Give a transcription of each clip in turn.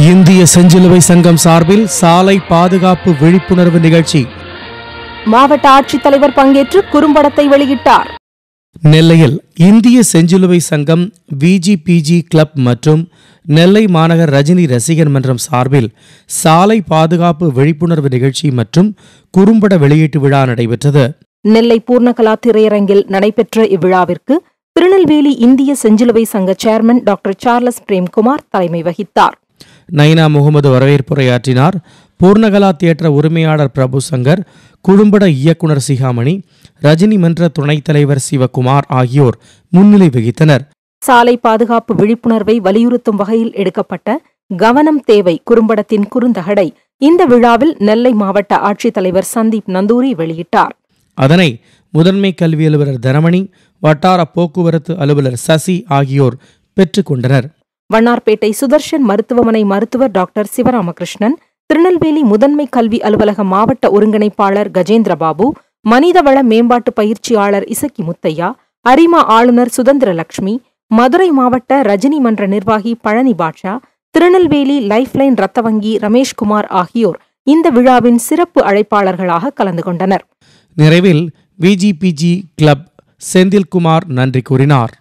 இந்திய செஞ்சிலுவை சங்கம் சார்பில் சாலை பாதுகாப்பு விழிப்புணர்வு நிகழ்ச்சி மாவட்ட ஆட்சித்தலைவர் பங்கேற்று குறும்படத்தை வெளியிட்டார் நெல்லையில் இந்திய செஞ்சிலுவை சங்கம் விஜிபிஜி கிளப் மற்றும் நெல்லை மாநகர் ரஜினி ரசிகர் மன்றம் சார்பில் சாலை பாதுகாப்பு விழிப்புணர்வு நிகழ்ச்சி மற்றும் குறும்பட வெளியீட்டு விழா நடைபெற்றது நெல்லை பூர்ணகலா திரையரங்கில் நடைபெற்ற இவ்விழாவிற்கு திருநெல்வேலி இந்திய செஞ்சிலுவை சங்க சேர்மன் டாக்டர் சார்லஸ் பிரேம்குமார் தலைமை வகித்தார் நைனா முகமது வரவேற்புரையாற்றினார் பூர்ணகலா தியேட்டர் உரிமையாளர் பிரபு சங்கர் குறும்பட இயக்குனர் சிகாமணி ரஜினி மன்ற துணைத் தலைவர் சிவகுமார் ஆகியோர் முன்னிலை வகித்தனர் சாலை பாதுகாப்பு விழிப்புணர்வை வலியுறுத்தும் வகையில் எடுக்கப்பட்ட கவனம் தேவை குறும்படத்தின் குறுந்தகடை இந்த விழாவில் நெல்லை மாவட்ட ஆட்சித்தலைவர் சந்தீப் நந்தூரி வெளியிட்டார் அதனை முதன்மை கல்வி அலுவலர் தனமணி வட்டார போக்குவரத்து அலுவலர் சசி ஆகியோர் பெற்றுக்கொண்டனர் வண்ணார்பேட்டை சுதர்ஷன் மருத்துவமனை மருத்துவர் டாக்டர் சிவராமகிருஷ்ணன் திருநெல்வேலி முதன்மை கல்வி அலுவலக மாவட்ட ஒருங்கிணைப்பாளர் கஜேந்திரபாபு மனிதவள மேம்பாட்டு பயிற்சியாளர் இசக்கி முத்தையா அரிமா ஆளுநர் சுதந்திரலட்சுமி மதுரை மாவட்ட ரஜினி மன்ற நிர்வாகி பழனி பாட்ஷா திருநெல்வேலி லைஃப்லைன் ரத்த வங்கி ரமேஷ்குமார் ஆகியோர் இந்த விழாவின் சிறப்பு அழைப்பாளர்களாக கலந்து கொண்டனர் நிறைவில் விஜிபிஜி கிளப் செந்தில்குமார் நன்றி கூறினார்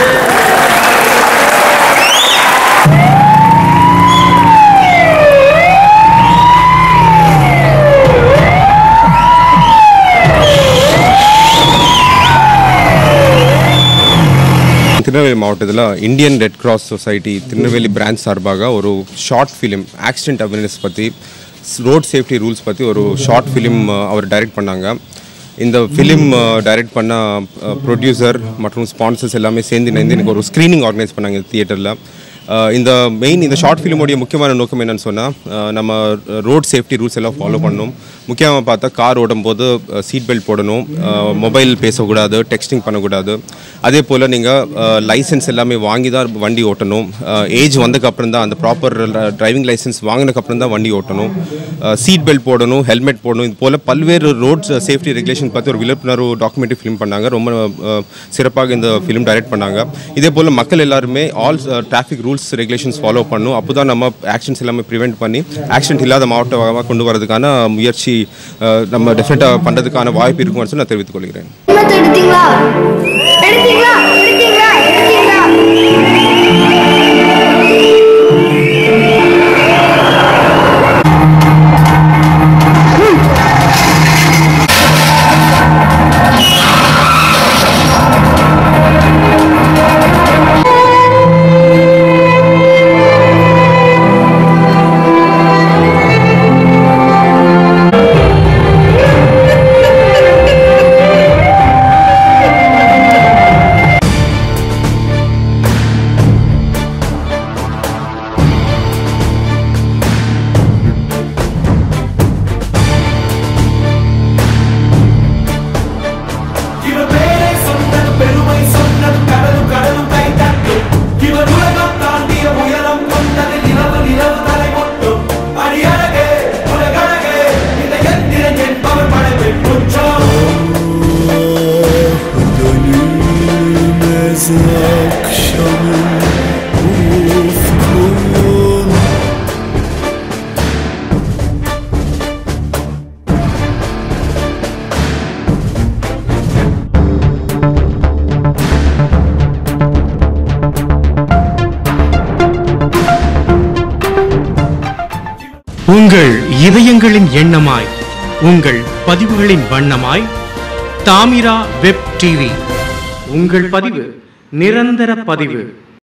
திருநெல்வேலி மாவட்டத்தில் Indian red cross society Tirunelveli branch சார்பாக ஒரு ஷார்ட் ஃபிலிம் ஆக்சிடென்ட் அவேர்னஸ் பற்றி ரோட் சேஃப்டி ரூல்ஸ் பற்றி ஒரு ஷார்ட் ஃபிலிம் அவர் டைரக்ட் பண்ணாங்க இந்த ஃபிலிம் டைரக்ட் பண்ண ப்ரொடியூசர் மற்றும் ஸ்பான்சர்ஸ் எல்லாமே சேர்ந்து இணைந்து எனக்கு ஒரு ஸ்க்ரீனிங் ஆர்கனைஸ் பண்ணாங்க தியேட்டரில் இந்த மெயின் இந்த ஷார்ட் ஃபிலிமோடைய முக்கியமான நோக்கம் என்னன்னு சொன்னால் நம்ம ரோட் சேஃப்டி ரூல்ஸ் எல்லாம் ஃபாலோ பண்ணணும் முக்கியமாக பார்த்தா கார் ஓடும்போது சீட் பெல்ட் போடணும் மொபைல் பேசக்கூடாது டெக்ஸ்டிங் பண்ணக்கூடாது அதே போல் நீங்கள் லைசன்ஸ் எல்லாமே வாங்கி தான் வண்டி ஓட்டணும் ஏஜ் வந்ததுக்கப்புறம் தான் அந்த ப்ராப்பர் டிரைவிங் லைசன்ஸ் வாங்கினதுக்கப்புறம் தான் வண்டி ஓட்டணும் சீட் பெல்ட் போடணும் ஹெல்மெட் போடணும் இது போல் பல்வேறு ரோட் சேஃப்டி ரெகுலேஷன் பற்றி ஒரு விழிப்புணர்வு டாக்குமெண்ட்ரி ஃபிலிம் பண்ணாங்க ரொம்ப அஹ், சிறப்பாக இந்த ஃபிலிம் டைரக்ட் பண்ணாங்க இதே போல் மக்கள் எல்லாருமே all traffic rules regulations follow பண்ணணும் அப்போ தான் நம்ம ஆக்ஷன்ஸ் எல்லாமே ப்ரிவெண்ட் பண்ணி ஆக்சிடென்ட் இல்லாத மாவட்டமாக கொண்டு வரதுக்கான முயற்சி அஹ், நம்ம டெஃபினட்டாக பண்ணுறதுக்கான வாய்ப்பு இருக்கும்னு சொல்லி நான் தெரிவித்துக் கொள்கிறேன் ஹெல்மெட் எடுத்தீங்களா எடுத்தீங்களா எடுத்தீங்களா எடுத்தீங்களா இவர் பேரை சொன்னது பெருமை சொன்னது கடலும் கடலும் கை தட்டும் இவர் உலகம் தாண்டிய உயரம் கொண்டது நிலவு நிலவு தலை கொட்டும் அடியழகே உலகழகே இந்த எந்திரன் என்பவர் படைப்பின் குற்றம் Dönülmez akşamın ufkun உங்கள் இதயங்களின் எண்ணமாய் உங்கள் பதிவுகளின் வண்ணமாய் தாமிரா வெப் டிவி உங்கள் பதிவு நிரந்தர பதிவு